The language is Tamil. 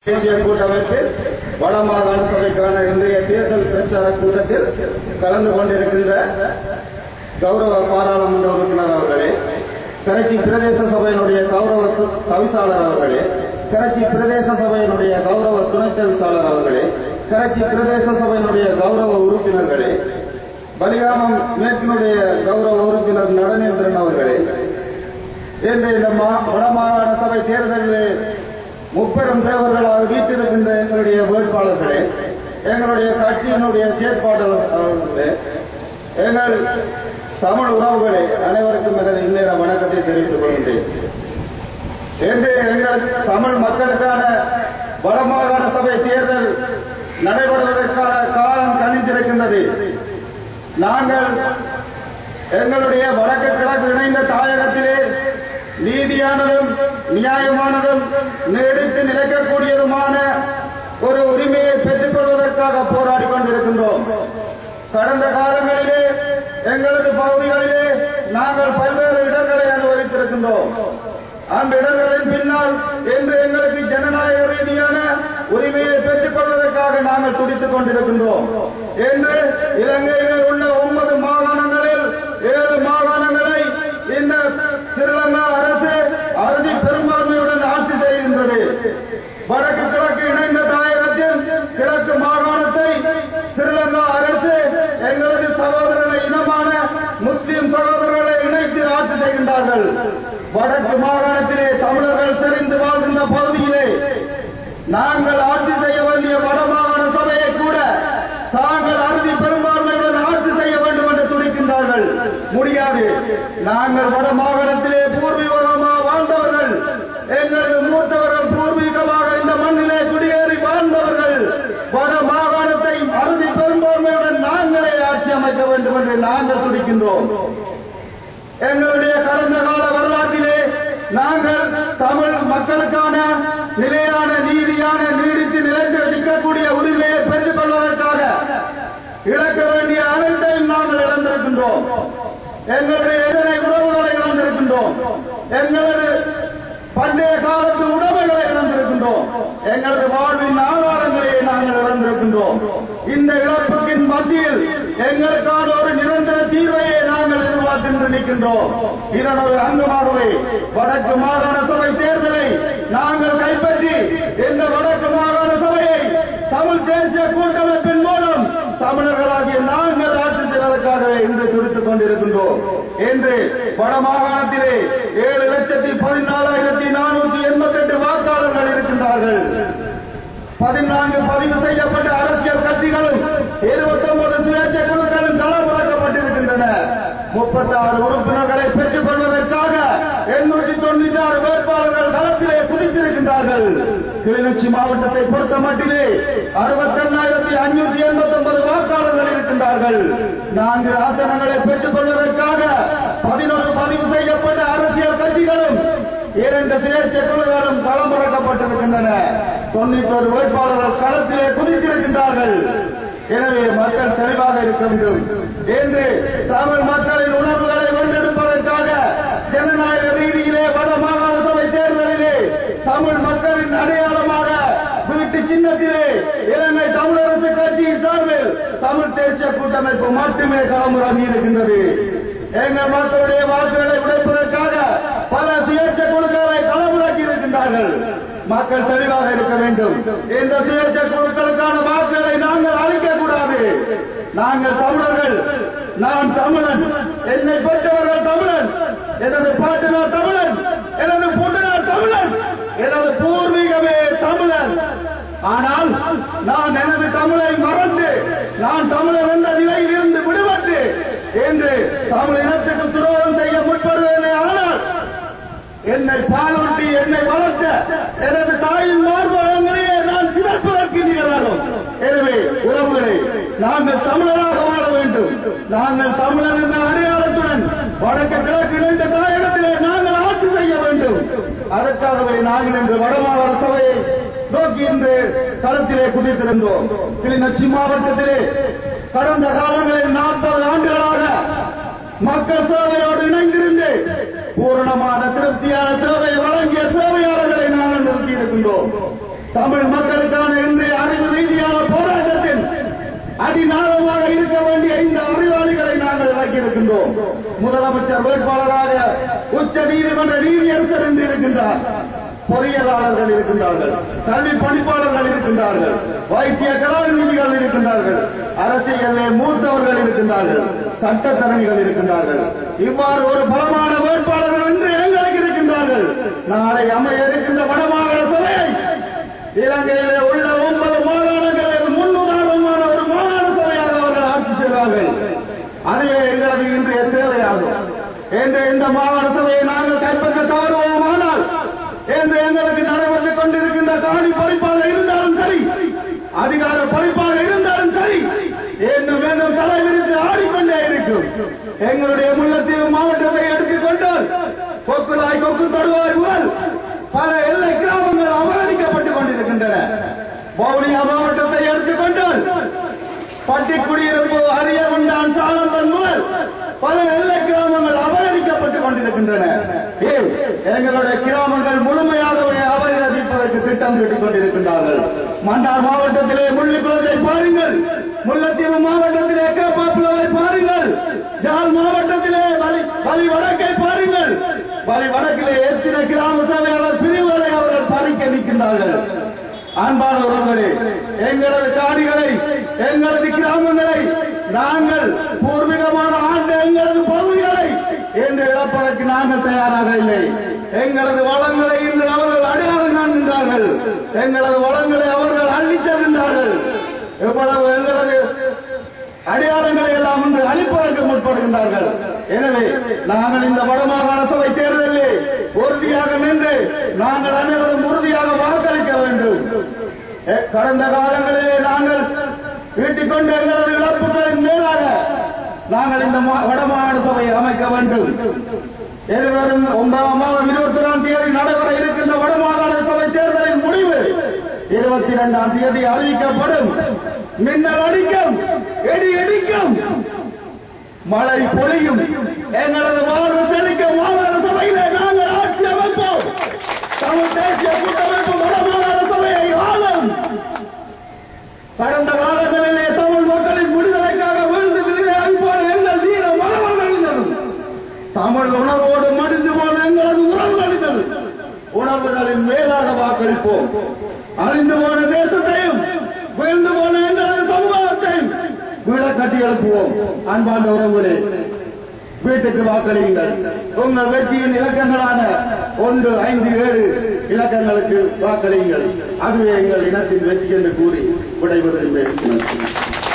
தேசிய கூட்டமைப்பில் வடமாகாண சபைக்கான இன்றைய தேர்தல் பிரச்சார கூட்டத்தில் கலந்து கொண்டிருக்கின்ற கௌரவ பாராளுமன்ற உறுப்பினர் அவர்களே கரைச்சி பிரதேச சபையினுடைய கௌரவ து- தவிசாளர் அவர்களே கரைச்சி பிரதேச சபையினுடைய கௌரவ துணை தவிசாளர் அவர்களே கரைச்சி பிரதேச சபையினுடைய கௌரவ உறுப்பினர்களே பலிகாமம் மேற்கினுடைய கௌரவ உறுப்பினர் நடனேந்திரன் அவர்களே இன்று இந்த மா- வடமாகாண சபை தேர்தலிலே முப்பெரும் தேவர்களாக வீட்டிருக்கின்ற எங்களுடைய வேட்பாளர்களே எங்களுடைய கட்சியினுடைய செயற்பாட்டாளர்களே எங்கள் தமிழ் உறவுகளே அனைவருக்கும் எனது இந்நேர வணக்கத்தை தெரிவித்துக் கொள்கின்றேன் இன்று எங்கள் தமிழ் மக்களுக்கான வடமாகாண சபை தேர்தல் நடைபெறுவதற்கான காலம் கணிந்திருக்கின்றது நாங்கள் எங்களுடைய வடக்கு கிழக்கு இணைந்த தாயகத்திலே நீதியானதும் நியாயமானதும் நீடித்து நிலைக்கக்கூடியதுமான ஒரு உரிமையை பெற்றுக் கொள்வதற்காக போராடி கொண்டிருக்கின்றோம் கடந்த காலங்களிலே எங்களது பகுதிகளிலே நாங்கள் பல்வேறு இடர்களை அனுபவித்திருக்கின்றோம் அந்த இடர்களின் பின்னால் இன்று எங்களுக்கு ஜனநாயக ரீதியான உரிமையை பெற்றுக் கொள்வதற்காக நாங்கள் துடித்துக் கொண்டிருக்கின்றோம் என்று இலங்கையிலே உள்ள ஒன்பது மாகாணங்களில் ஏழு மாகாணங்களை இந்த ஸ்ரீலங்கா அரசு அறுதி பெரும்பான்மையுடன் ஆட்சி செய்கின்றது வடக்கு கிழக்கு இணைந்த தாயகத்தில் கிழக்கு மாகாணத்தை ஸ்ரீலங்கா அரசு எங்களது சகோதரனை இனமான முஸ்லிம் சகோதரர்களை இணைத்து ஆட்சி செய்கின்றார்கள் வடக்கு மாகாணத்திலே தமிழர்கள் செறிந்து வாழ்கின்ற பகுதியிலே நாங்கள் ஆட்சி செய்ய வேண்டிய வடமாகாண சபையை கூட தாங்கள் அறுதி பெரும்பான்மையுடன் ஆட்சி செய்ய வேண்டும் என்று துடிக்கின்றார்கள் முடியாது நாங்கள் வடமாகாணத்திலே பூர்வீகமாக வாழ்ந்தவர்கள் எங்களது மூத்தவர்கள் பூர்வீகமாக இந்த மண்ணிலே குடியேறி வாழ்ந்தவர்கள் வட மாகாணத்தை அறுதி பெரும்பான்மையுடன் நாங்களே ஆட்சி அமைக்க வேண்டும் என்று நாங்கள் துடிக்கின்றோம் எங்களுடைய கடந்த கால வரலாற்றிலே நாங்கள் தமிழ் மக்களுக்கான நிலையான நீதியான நீடித்து நிலைத்து நிற்கக்கூடிய உரிமையை பெற்றுக் கொள்வதற்காக இழக்க வேண்டிய அனைத்தையும் நாங்கள் இழந்திருக்கின்றோம் எங்களுடைய எதிரை உறவுகளை இழந்திருக்கின்றோம் எங்களது பண்டைய காலத்து உடைமைகளை இழந்திருக்கின்றோம் எங்களது வாழ்வின் ஆதாரங்களை நாங்கள் இழந்திருக்கின்றோம் இந்த இழப்புக்கின் மத்தியில் எங்களுக்கான ஒரு நிரந்தர தீர்வையை நாங்கள் எதிர்பார்த்து நிற்கின்றோம் இதன் ஒரு அங்கமாகவே வடக்கு மாகாண சபை தேர்தலை நாங்கள் கைப்பற்றி இந்த வடக்கு மாகாண சபையை தமிழ் தேசிய கூட்டமைப்பின் மூலம் தமிழர்களாகிய நாங்கள் ஆட்சி செய்வதற்காகவே இன்று துடித்துக் கொண்டிருக்கின்றோம் என்று வடமாகாணத்திலே ஏழு லட்சத்தி பதினாலாயிரத்தி நானூற்றி எண்பத்தி எட்டு வாக்காளர்கள் இருக்கின்றார்கள் பதினான்கு பதிவு செய்யப்பட்ட அரசியல் கட்சிகளும் இருபத்தி ஒன்பது சுயேட்சை குழுக்களும் களமிறக்கப்பட்டிருக்கின்றன முப்பத்தி ஆறு உறுப்பினர்களை பெற்றுக் கொள்வதற்காக எண்ணூற்றி தொண்ணூற்றி ஆறு வேட்பாளர்கள் களத்திலே குதித்திருக்கின்றார்கள் கிளிநொச்சி மாவட்டத்தை பொறுத்த மட்டிலே அறுபத்தி எண்ணாயிரத்தி அஞ்சூற்றி எண்பத்தி ஒன்பது வாக்காளர்கள் இருக்கின்றார்கள் நான்கு ஆசனங்களை பெற்றுக் கொள்வதற்காக பதினோரு பதிவு செய்யப்பட்ட அரசியல் கட்சிகளும் இரண்டு சுயேட்சை குழுக்களும் களமிறக்கப்பட்டிருக்கின்றன தொண்ணூற்றொரு வேட்பாளர்கள் களத்திலே குதித்திருக்கின்றார்கள் எனவே மக்கள் தெளிவாக இருக்க வேண்டும் என்று தமிழ் மக்களின் உணர்வுகளை வென்றெடுப்பதற்காக ஜனநாயக ரீதியிலே வட மாகாண சபை தேர்தலிலே தமிழ் மக்களின் அடையாளமாக வீட்டு சின்னத்திலே இலங்கை தமிழரசு கட்சியின் சார்பில் தமிழ் தேசிய கூட்டமைப்பு மட்டுமே களமிறங்கி இருக்கின்றது எங்கள் மக்களுடைய வாக்குகளை உடைப்பதற்காக பல சுயேட்சை குழுக்களை களமிறக்கி இருக்கின்றார்கள் மக்கள் தெளிவாக இருக்க வேண்டும் இந்த சுயேட்சை குழுக்களுக்கான வாக்குகளை நாங்கள் அளிக்க கூடாது நாங்கள் தமிழர்கள் நான் தமிழன் என்னை பெற்றவர்கள் தமிழன் எனது பாட்டனார் தமிழன் எனது பூட்டனார் தமிழன் எனது பூர்வீகமே தமிழன் ஆனால் நான் எனது தமிழை மறந்து நான் தமிழர் என்ற நிலையில் இருந்து விடுபட்டு என்று தமிழ் இனத்துக்கு துரோகம் செய்ய முற்படுவேனே ஆனால் என்னை பாலூட்டி என்னை வளர்த்த எனது தாயின் மார்பகங்களையே நான் சிறப்பதற்கு நிகழாகும் எனவே உறவுகளே நாங்கள் தமிழராக வாழ வேண்டும் நாங்கள் தமிழர் என்ற அடையாளத்துடன் வடக்கு கிழக்கு இணைந்த தாயகத்திலே நாங்கள் ஆட்சி செய்ய வேண்டும் அதற்காகவே நாங்கள் இன்று வடமாகாண சபையை நோக்கி இன்று களத்திலே குதித்திருந்தோம் கிளிநொச்சி மாவட்டத்திலே கடந்த காலங்களில் நாற்பது ஆண்டுகளாக மக்கள் சேவையோடு இணைந்திருந்து பூரணமான திருப்தியான சேவை வழங்கிய சேவையாளர்களை நாங்கள் நிறுத்தி இருக்கின்றோம் தமிழ் மக்களுக்கான இன்றைய அறிவு ரீதியான போராட்டத்தில் அடிநாளமாக இருக்க வேண்டிய இந்த அறிவாளிகளை நாங்கள் இறக்கியிருக்கின்றோம் முதலமைச்சர் வேட்பாளராக உச்ச நீதிமன்ற நீதியரசர் என்று இருக்கின்றார் பொறியியலாளர்கள் இருக்கின்றார்கள் கல்வி பணிப்பாளர்கள் இருக்கின்றார்கள் வைத்திய கலாநிதிகள் இருக்கின்றார்கள் அரசியலிலே மூத்தவர்கள் இருக்கின்றார்கள் சட்டத்தரணிகள் இருக்கின்றார்கள் இவ்வாறு ஒரு பலமான வேட்பாளர்கள் என்று எங்களுக்கு இருக்கின்றார்கள் நாளை அமைய இருக்கின்ற வடமாகாண சபையை இலங்கையிலே உள்ள ஒன்பது மாகாணங்களில் முன்னுதாரணமான ஒரு மாகாண சபையாக அவர்கள் ஆட்சி செய்வார்கள் அதுவே எங்களது இன்றைய தேவையாகும் என்று இந்த மாகாண சபையை நாங்கள் கைப்பற்ற தவறுவோமானால் என்று எங்களுக்கு நடைபெற்றுக் கொண்டிருக்கின்ற காணி பறிப்பாக இருந்தாலும் சரி அதிகார பறிப்பாக இருந்தாலும் சரி இன்னும் மீண்டும் தலை விரித்து ஆடிக்கொண்டே இருக்கும் எங்களுடைய முல்லைத்தீவு மாவட்டத்தை எடுத்துக்கொண்டால் கொக்குலாய் கொக்கு தொடுவாய் முதல் பல எல்லை கிராமங்கள் அபகரிக்கப்பட்டுக் கொண்டிருக்கின்றன வவுனியா மாவட்டத்தை எடுத்துக்கொண்டால் பட்டி குடியிருப்பு அரியகுண்டான் சாலந்தன் முதல் பல எல்லை கிராமங்கள் அபகரிக்கப்பட்டுக் கொண்டிருக்கின்றன ஏன் எங்களுடைய கிராமங்கள் முழுமையாகவே அபகரிப்பதற்கு திட்டம் தீட்டிக் கொண்டிருக்கின்றார்கள் மன்னார் மாவட்டத்திலே முள்ளிக்குளத்தை பாருங்கள் முல்லைத்தீவு மாவட்டத்திலே கேப்பாப்புலவை பாருங்கள் யாழ் மாவட்டத்திலே வலி வலி வடக்கை பாருங்கள் வலி வடக்கிலே எத்தனை கிராம சபையாளர் பிரிவுகளை அவர்கள் பறிக்க நிற்கின்றார்கள் அன்பான உறவுகளே எங்களது காணிகளை எங்களது கிராமங்களை நாங்கள் பூர்வீகமான ஆண்ட எங்களது பகுதிகளை என்று இழப்பதற்கு நாங்கள் தயாராக இல்லை எங்களது வளங்களை இன்று அவர்கள் அடையாளம் காண்கின்றார்கள் எங்களது வளங்களை அவர்கள் அள்ளிச் செல்கின்றார்கள் எவ்வளவு எங்களது அடையாளங்களை எல்லாம் இன்று அழிப்பதற்கு முற்படுகின்றார்கள் எனவே நாங்கள் இந்த வடமாகாண சபை தேர்தலில் உறுதியாக நின்று நாங்கள் அனைவரும் உறுதியாக வாக்களிக்க வேண்டும் எ- கடந்த காலங்களிலே நாங்கள் ஈட்டிக் கொண்ட எங்களது இழப்புகளின் மேலாக நாங்கள் இந்த மா- வடமாகாண சபையை அமைக்க வேண்டும் எதிர்வரும் ஒன்பதாம் மாதம் இருபத்தி ஒன்றாம் தேதி நடைபெற இருக்கின்ற வடமாகாண சபை தேர்தலின் முடிவு இருபத்தி இரண்டாம் தேதி அறிவிக்கப்படும் மின்னல் அடிக்கும் இடி இடிக்கும் மழை பொழியும் எங்களது வாழ்வு செழிக்க மாகாண சபையிலே நாங்கள் ஆட்சி அமைப்போம் தமிழ் தேசிய கூட்டமைப்பு வடமாகாண சபையை ஆளும் கடந்த காலங்களிலே தமிழ் மக்களின் விடுதலைக்காக விழுந்து விழுதாகி போன எங்கள் வீர மரபுகளினதும் தமிழ் உணர்வோடு மடிந்து போன எங்களது உறவுகளினது உணர்வுகளின் மேலாக வாக்களிப்போம் அழிந்து போன தேசத்தையும் வீழ்ந்து போன எங்களது சமூகத்தையும் வீழ கட்டி எழுப்புவோம் அன்பான உறவுகளே வீட்டுக்கு வாக்களியுங்கள் உங்கள் வெற்றியின் இலக்கங்களான ஒன்று ஐந்து ஏழு இலக்கங்களுக்கு வாக்களியுங்கள் அதுவே எங்கள் இனத்தின் வெற்றி என்று கூறி விடைபெறுகின்றேன்